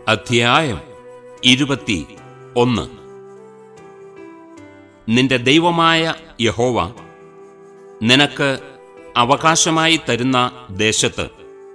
അധ്യായം ഇരുപത്തി ഒന്ന് നിന്റെ ദൈവമായ യഹോവ നിനക്ക് അവകാശമായി തരുന്ന ദേശത്ത്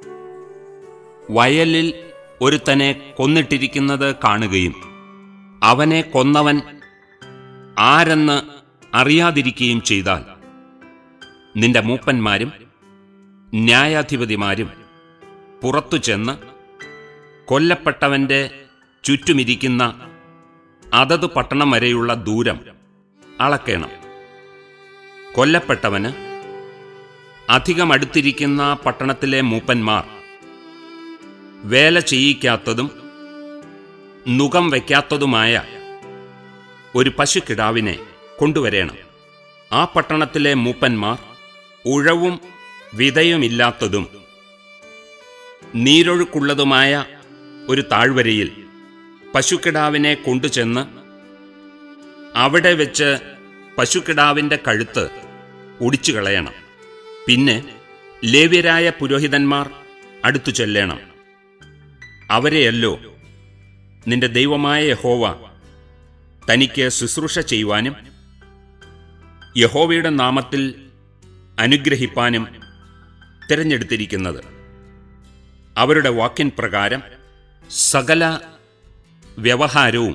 വയലിൽ ഒരുത്തനെ കൊന്നിട്ടിരിക്കുന്നത് കാണുകയും അവനെ കൊന്നവൻ ആരെന്ന് അറിയാതിരിക്കുകയും ചെയ്താൽ നിന്റെ മൂപ്പന്മാരും ന്യായാധിപതിമാരും പുറത്തു ചെന്ന് കൊല്ലപ്പെട്ടവന്റെ ചുറ്റുമിരിക്കുന്ന അതത് പട്ടണം വരെയുള്ള ദൂരം അളക്കണം കൊല്ലപ്പെട്ടവന് അധികം അടുത്തിരിക്കുന്ന പട്ടണത്തിലെ മൂപ്പന്മാർ വേല ചെയ്യിക്കാത്തതും നുകം വയ്ക്കാത്തതുമായ ഒരു പശുക്കിടാവിനെ കൊണ്ടുവരേണം ആ പട്ടണത്തിലെ മൂപ്പന്മാർ ഉഴവും വിതയുമില്ലാത്തതും നീരൊഴുക്കുള്ളതുമായ ഒരു താഴ്വരയിൽ പശുക്കിടാവിനെ കൊണ്ടുചെന്ന് അവിടെ വെച്ച് പശുക്കിടാവിന്റെ കഴുത്ത് ഒടിച്ചു കളയണം പിന്നെ ലേവ്യരായ പുരോഹിതന്മാർ അടുത്തു ചെല്ലണം അവരെയല്ലോ നിന്റെ ദൈവമായ യഹോവ തനിക്ക് ശുശ്രൂഷ ചെയ്യുവാനും യഹോവയുടെ നാമത്തിൽ അനുഗ്രഹിപ്പാനും തിരഞ്ഞെടുത്തിരിക്കുന്നത് അവരുടെ വാക്കിൻ പ്രകാരം സകല വ്യവഹാരവും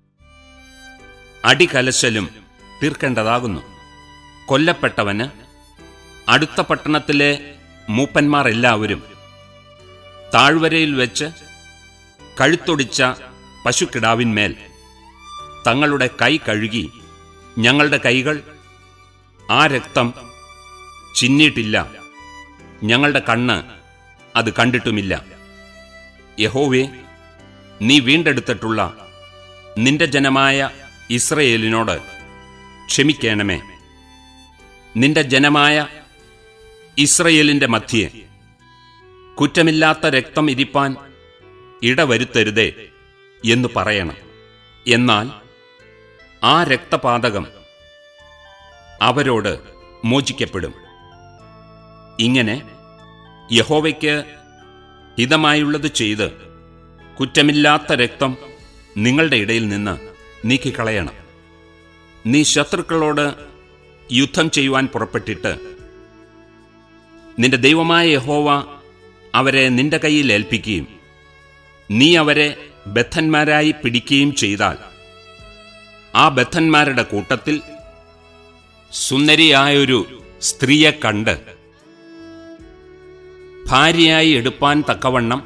അടികലശലും തീർക്കേണ്ടതാകുന്നു കൊല്ലപ്പെട്ടവന് അടുത്ത പട്ടണത്തിലെ മൂപ്പന്മാർ എല്ലാവരും താഴ്വരയിൽ വെച്ച് കഴുത്തൊടിച്ച പശുക്കിടാവിന്മേൽ തങ്ങളുടെ കൈ കഴുകി ഞങ്ങളുടെ കൈകൾ ആ രക്തം ചിന്നിയിട്ടില്ല ഞങ്ങളുടെ കണ്ണ് അത് കണ്ടിട്ടുമില്ല യഹോവേ നീ വീണ്ടെടുത്തിട്ടുള്ള നിന്റെ ജനമായ ഇസ്രയേലിനോട് ക്ഷമിക്കണമേ നിന്റെ ജനമായ ഇസ്രയേലിന്റെ മധ്യേ കുറ്റമില്ലാത്ത രക്തം ഇരിപ്പാൻ ഇടവരുത്തരുതേ എന്ന് പറയണം എന്നാൽ ആ രക്തപാതകം അവരോട് മോചിക്കപ്പെടും ഇങ്ങനെ യഹോവയ്ക്ക് ഹിതമായുള്ളത് ചെയ്ത് കുറ്റമില്ലാത്ത രക്തം നിങ്ങളുടെ ഇടയിൽ നിന്ന് നീക്കിക്കളയണം നീ ശത്രുക്കളോട് യുദ്ധം ചെയ്യുവാൻ പുറപ്പെട്ടിട്ട് നിന്റെ ദൈവമായ യഹോവ അവരെ നിന്റെ കയ്യിൽ ഏൽപ്പിക്കുകയും നീ അവരെ ബദ്ധന്മാരായി പിടിക്കുകയും ചെയ്താൽ ആ ബദ്ധന്മാരുടെ കൂട്ടത്തിൽ സുന്ദരിയായൊരു സ്ത്രീയെ കണ്ട് ഭാര്യയായി എടുപ്പാൻ തക്കവണ്ണം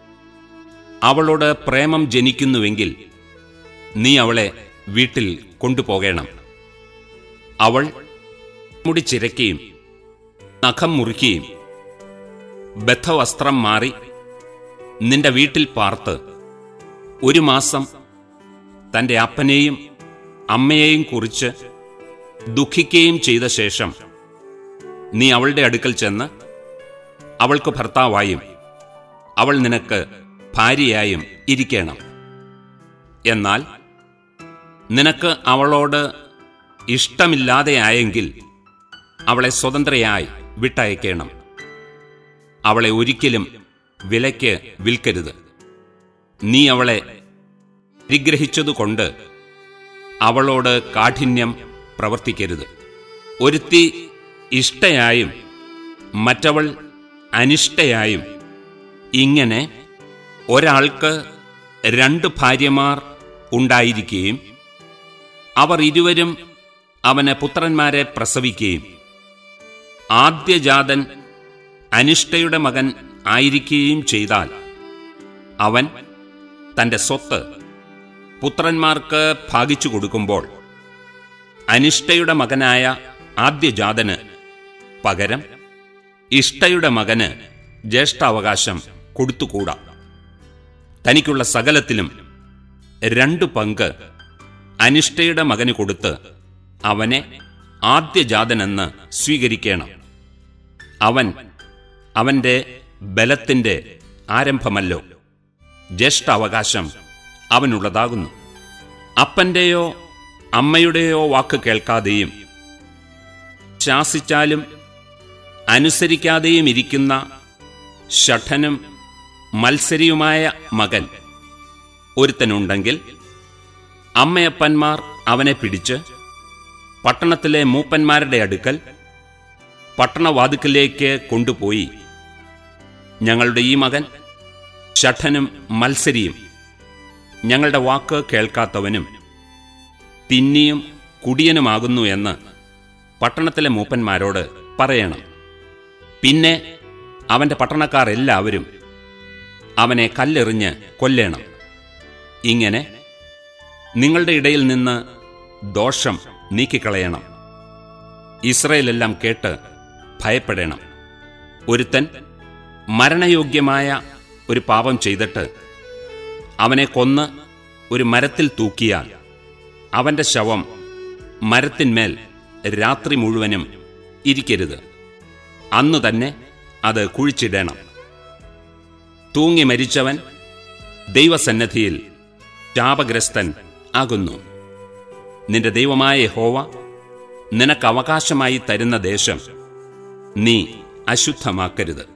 അവളോട് പ്രേമം ജനിക്കുന്നുവെങ്കിൽ നീ അവളെ വീട്ടിൽ കൊണ്ടുപോകണം അവൾ മുടി ചിരക്കുകയും നഖം മുറിക്കുകയും ബദ്ധവസ്ത്രം മാറി നിന്റെ വീട്ടിൽ പാർത്ത് ഒരു മാസം തന്റെ അപ്പനെയും അമ്മയെയും കുറിച്ച് ദുഃഖിക്കുകയും ചെയ്ത ശേഷം നീ അവളുടെ അടുക്കൽ ചെന്ന് അവൾക്ക് ഭർത്താവായും അവൾ നിനക്ക് ഭാര്യയായും ഇരിക്കണം എന്നാൽ നിനക്ക് അവളോട് ഇഷ്ടമില്ലാതെയായെങ്കിൽ അവളെ സ്വതന്ത്രയായി വിട്ടയക്കണം അവളെ ഒരിക്കലും വിലയ്ക്ക് വിൽക്കരുത് നീ അവളെ പരിഗ്രഹിച്ചതുകൊണ്ട് അവളോട് കാഠിന്യം പ്രവർത്തിക്കരുത് ഒരുത്തി ഇഷ്ടയായും മറ്റവൾ അനിഷ്ടയായും ഇങ്ങനെ ഒരാൾക്ക് രണ്ട് ഭാര്യമാർ ഉണ്ടായിരിക്കുകയും അവർ ഇരുവരും അവന് പുത്രന്മാരെ പ്രസവിക്കുകയും ആദ്യജാതൻ അനിഷ്ടയുടെ മകൻ ആയിരിക്കുകയും ചെയ്താൽ അവൻ തന്റെ സ്വത്ത് പുത്രന്മാർക്ക് ഭാഗിച്ചു കൊടുക്കുമ്പോൾ അനിഷ്ടയുടെ മകനായ ആദ്യജാതന് പകരം ഇഷ്ടയുടെ മകന് ജ്യേഷ്ഠാവകാശം കൊടുത്തുകൂടാ തനിക്കുള്ള സകലത്തിലും രണ്ടു പങ്ക് അനിഷ്ടയുടെ മകന് കൊടുത്ത് അവനെ ആദ്യജാതനെന്ന് സ്വീകരിക്കണം അവൻ അവന്റെ ബലത്തിന്റെ ആരംഭമല്ലോ ജ്യേഷ്ഠാവകാശം അവനുള്ളതാകുന്നു അപ്പന്റെയോ അമ്മയുടെയോ വാക്ക് കേൾക്കാതെയും ശാസിച്ചാലും അനുസരിക്കാതെയും ഇരിക്കുന്ന ഷഠനും മത്സരിയുമായ മകൻ ഒരുത്തനുണ്ടെങ്കിൽ അമ്മയപ്പന്മാർ അവനെ പിടിച്ച് പട്ടണത്തിലെ മൂപ്പന്മാരുടെ അടുക്കൽ പട്ടണവാതുക്കലേക്ക് കൊണ്ടുപോയി ഞങ്ങളുടെ ഈ മകൻ ഷഠനും മത്സരിയും ഞങ്ങളുടെ വാക്ക് കേൾക്കാത്തവനും തിന്നിയും കുടിയനുമാകുന്നു എന്ന് പട്ടണത്തിലെ മൂപ്പന്മാരോട് പറയണം പിന്നെ അവന്റെ പട്ടണക്കാർ എല്ലാവരും അവനെ കല്ലെറിഞ്ഞ് കൊല്ലേണം ഇങ്ങനെ നിങ്ങളുടെ ഇടയിൽ നിന്ന് ദോഷം നീക്കിക്കളയണം ഇസ്രയേലെല്ലാം കേട്ട് ഭയപ്പെടണം ഒരുത്തൻ മരണയോഗ്യമായ ഒരു പാപം ചെയ്തിട്ട് അവനെ കൊന്ന് ഒരു മരത്തിൽ തൂക്കിയാൽ അവന്റെ ശവം മരത്തിന്മേൽ രാത്രി മുഴുവനും ഇരിക്കരുത് അന്നു തന്നെ അത് കുഴിച്ചിടണം തൂങ്ങി മരിച്ചവൻ ദൈവസന്നദ്ധിയിൽ ശാപഗ്രസ്തൻ ആകുന്നു നിന്റെ ദൈവമായ യഹോവ നിനക്ക് അവകാശമായി തരുന്ന ദേശം നീ അശുദ്ധമാക്കരുത്